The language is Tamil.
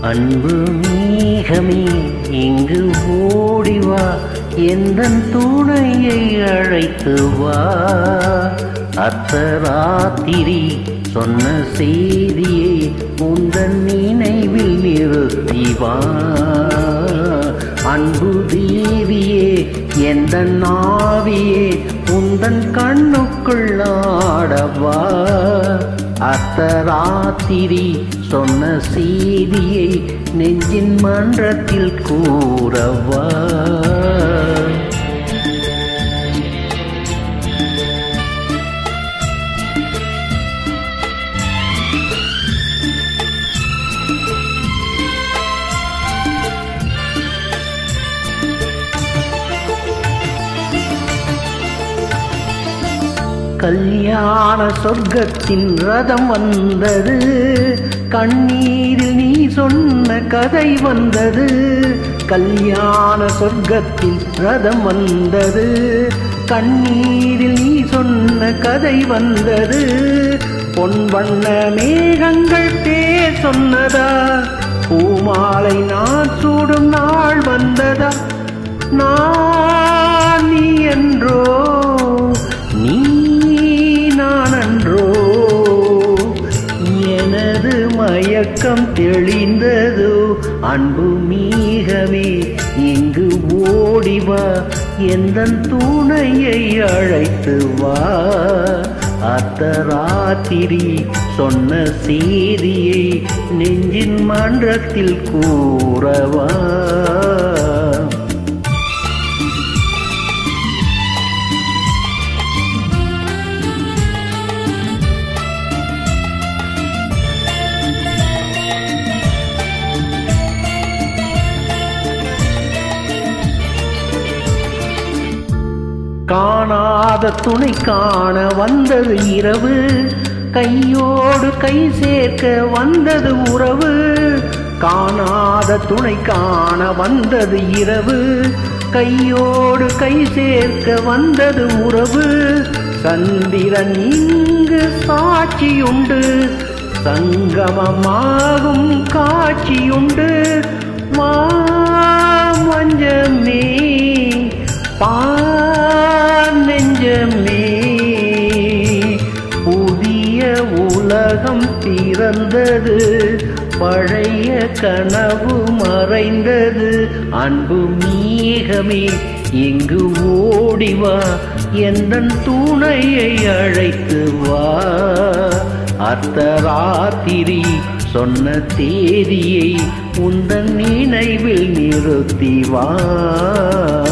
அன்பு மீகமே இங்கு ஓடிவா எந்த துணையை அழைத்து வா அர்த்தராத்திரி சொன்ன செய்தியை உந்தன் நினைவில் நிறுத்தி வா அன்பு தேவியே எந்த நாவியே உந்தன் கண்ணுக்குள் ஆடவா அர்த்தராத்திரி சொன்ன செய்தியை நெஞ்சின் மன்றத்தில் கூறவா கல்யாண சொர்க்கத்தின் ரதம் வந்தது கண்ணீரில் நீ சொன்ன கதை வந்தது கல்யாண சொர்க்கத்தின் ரதம் வந்தது கண்ணீரில் நீ சொன்ன கதை வந்தது பொன் வண்ண மேகங்கள் பேர் சொன்னதா பூமாலை நான் சூடும் நாள் வந்ததா நான் நீ என்றோ நீ நான் அன்றோ எனது மயக்கம் தெளிந்ததோ அன்பு மீகமே இங்கு ஓடிவா எந்த துணையை அழைத்து வா அர்த்தராத்திரி சொன்ன செய்தியை நெஞ்சின் மன்றத்தில் கூறவா காணாத துணை காண வந்தது இரவு கையோடு கை சேர்க்க வந்தது உறவு காணாத துணை காண வந்தது இரவு கையோடு கை சேர்க்க வந்தது உறவு சந்திரன் இங்கு சாட்சியுண்டு சங்கமமாகும் காட்சியுண்டு மா மஞ்சமே பார் நெஞ்சமே புதிய உலகம் பிறந்தது பழைய கனவு மறைந்தது அன்பு மீகமே இங்கு ஓடிவா எந்த துணையை அழைத்து வா அர்த்தராத்திரி சொன்ன தேதியை உந்தன் நினைவில் நிறுத்தி வா